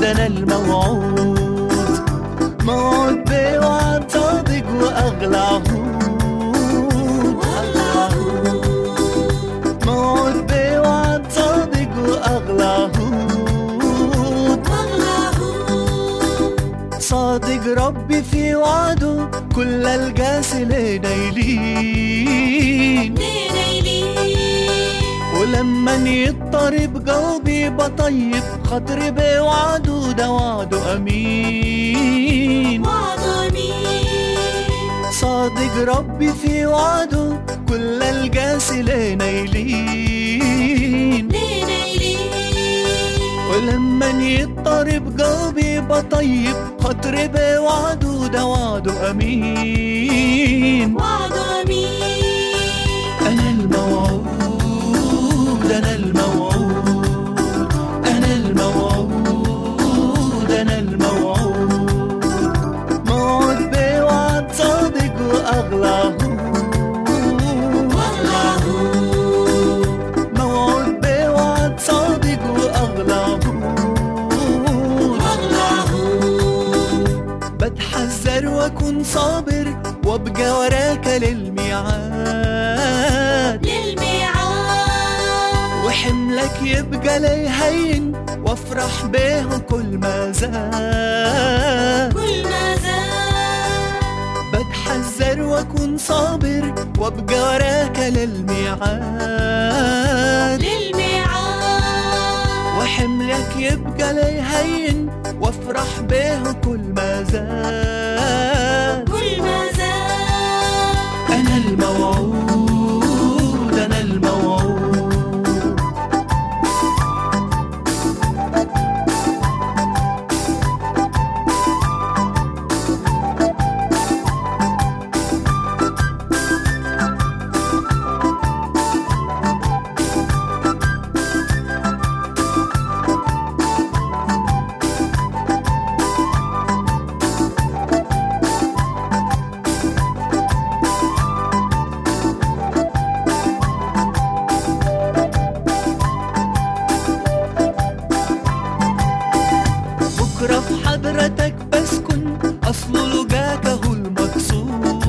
أنا الموعود موعود بوعد صادق وأغلى عهود موعود بوعد صادق وأغلى عهود صادق ربي في وعده كل الجاسل نايلين ولما يضطرب قلبي بطيب خاطري بوعده ده وعده أمين صادق ربي في وعده كل الجاسل نايلين ولما يضطرب قلبي بطيب خاطري بوعده ده وعده أمين أنا الموعود أنا الموعود أنا الموعود أنا الموعود موعود بوعد صادق وأغلى موعود بوعد صادق وأغلى بتحذر وأكون صابر وأبقى وراك للميعاد وحملك يبقى لي هين وافرح به كل ما زاد بتحذر واكون صابر وابقى وراك للميعاد وحملك يبقى لي هين وافرح به كل ما زاد انا الموعود انا الموعود بكرة في حضرتك بسكن أصل لجاك هو المقصود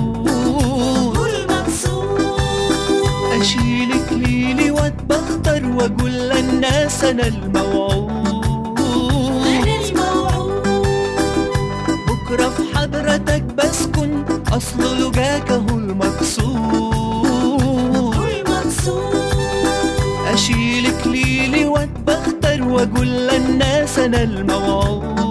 أشيلك ليلي واتبختر وأقول للناس أنا الموعود بكرة في حضرتك بسكن أصل لجاك هو المقصود أشيلك ليلي واتبختر وأقول للناس أنا الموعود